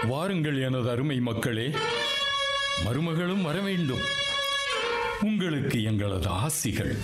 வாருங்கள் எனது அருமை மக்களே மருமகளும் வர வேண்டும் உங்களுக்கு எங்களது ஆசிகள்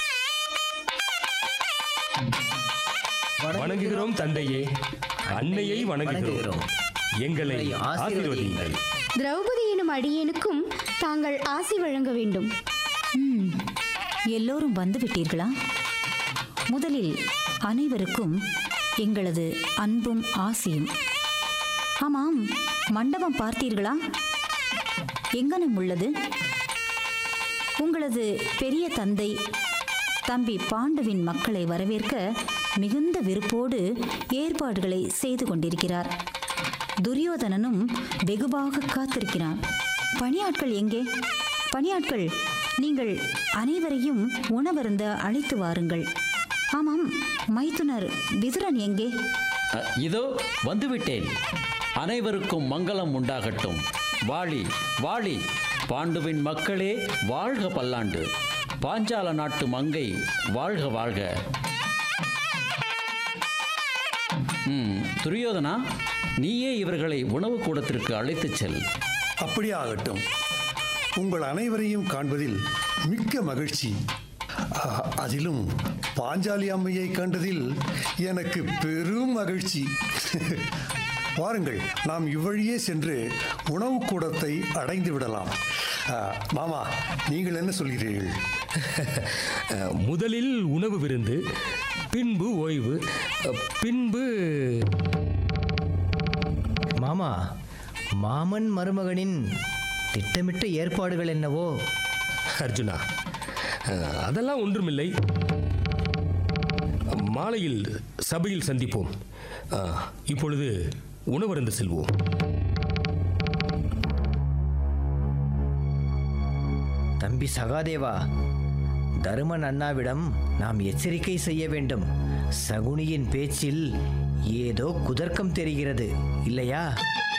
வணங்குகிறோம் தந்தையே அன்னையை வணங்குகிறோம் எங்களை ஆசீர்வதியுங்கள் திரௌபதி எனும் அடியேனுக்கும் தாங்கள் ஆசி வழங்க வேண்டும் ம், எல்லோரும் வந்து விட்டீர்களா முதலில் அனைவருக்கும் எங்களது அன்பும் ஆசியும் ஆமாம் மண்டபம் பார்த்தீர்களா எங்கனம் உள்ளது உங்களது பெரிய தந்தை தம்பி பாண்டுவின் மக்களை வரவேற்க மிகுந்த விருப்போடு ஏற்பாடுகளை செய்து கொண்டிருக்கிறார் துரியோதனனும் வெகுவாக காத்திருக்கிறான் பணியாட்கள் எங்கே பணியாட்கள் நீங்கள் அனைவரையும் உணவருந்த அழைத்து வாருங்கள் ஆமாம் மைத்துனர் விதுரன் எங்கே அ, இதோ வந்துவிட்டேன் அனைவருக்கும் மங்களம் உண்டாகட்டும் வாழி வாழி பாண்டுவின் மக்களே வாழ்க பல்லாண்டு பாஞ்சால நாட்டு மங்கை வாழ்க வாழ்க ம் துரியோதனா நீயே இவர்களை உணவு கூடத்திற்கு அழைத்துச் செல் அப்படியே ஆகட்டும் உங்கள் அனைவரையும் காண்பதில் மிக்க மகிழ்ச்சி அ- அதிலும் பாஞ்சாலி அம்மையை கண்டதில் எனக்கு பெரும் மகிழ்ச்சி வாருங்கள் நாம் இவ்வழியே சென்று உணவு கூடத்தை அடைந்து விடலாம் அ, மாமா நீங்கள் என்ன சொல்கிறீர்கள் அஹ், முதலில் உணவு விருந்து பின்பு ஓய்வு அஹ், பின்பு மாமா மாமன் மருமகனின் திட்டமிட்ட ஏற்பாடுகள் என்னவோ அர்ஜுனா அஹ், அதெல்லாம் ஒன்றுமில்லை மாலையில் சபையில் சந்திப்போம் அஹ், இப்பொழுது உணவருந்து செல்வோம் தம்பி சகாதேவா தருமன் அண்ணாவிடம் நாம் எச்சரிக்கை செய்ய வேண்டும் சகுனியின் பேச்சில் ஏதோ குதர்க்கம் தெரிகிறது இல்லையா